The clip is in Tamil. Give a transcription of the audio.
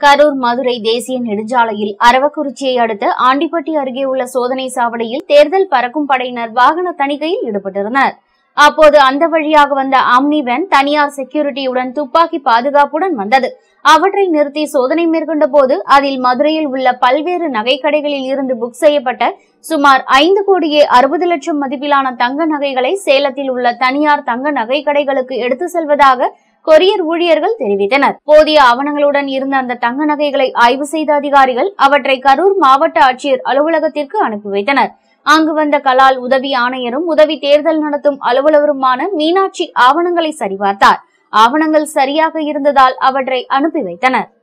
கரூர் மதுரை தேசிய நெடுஞ்சாலையில் அரவக்குறிச்சியை அடுத்த ஆண்டிப்பட்டி அருகே உள்ள சோதனை சாவடியில் தேர்தல் பறக்கும் படையினர் வாகன தணிக்கையில் ஈடுபட்டிருந்தனர் அப்போது அந்த வழியாக வந்த ஆம்னி வேன் தனியார் செக்யூரிட்டியுடன் துப்பாக்கி பாதுகாப்புடன் வந்தது அவற்றை நிறுத்தி சோதனை மேற்கொண்ட போது அதில் மதுரையில் உள்ள பல்வேறு நகைக்கடைகளில் இருந்து புக் செய்யப்பட்ட சுமார் ஐந்து கோடியே அறுபது லட்சம் மதிப்பிலான தங்க நகைகளை சேலத்தில் உள்ள தனியார் தங்க நகைக்கடைகளுக்கு எடுத்து செல்வதாக கொரியர் ஊழியர்கள் தெரிவித்தனர் போதிய ஆவணங்களுடன் இருந்த அந்த தங்க நகைகளை ஆய்வு செய்த அதிகாரிகள் அவற்றை கரூர் மாவட்ட ஆட்சியர் அலுவலகத்திற்கு அனுப்பி வைத்தனர் அங்கு வந்த கலால் உதவி ஆணையரும் உதவி தேர்தல் நடத்தும் அலுவலருமான மீனாட்சி ஆவணங்களை சரிபார்த்தார் ஆவணங்கள் சரியாக இருந்ததால் அவற்றை அனுப்பி வைத்தனர்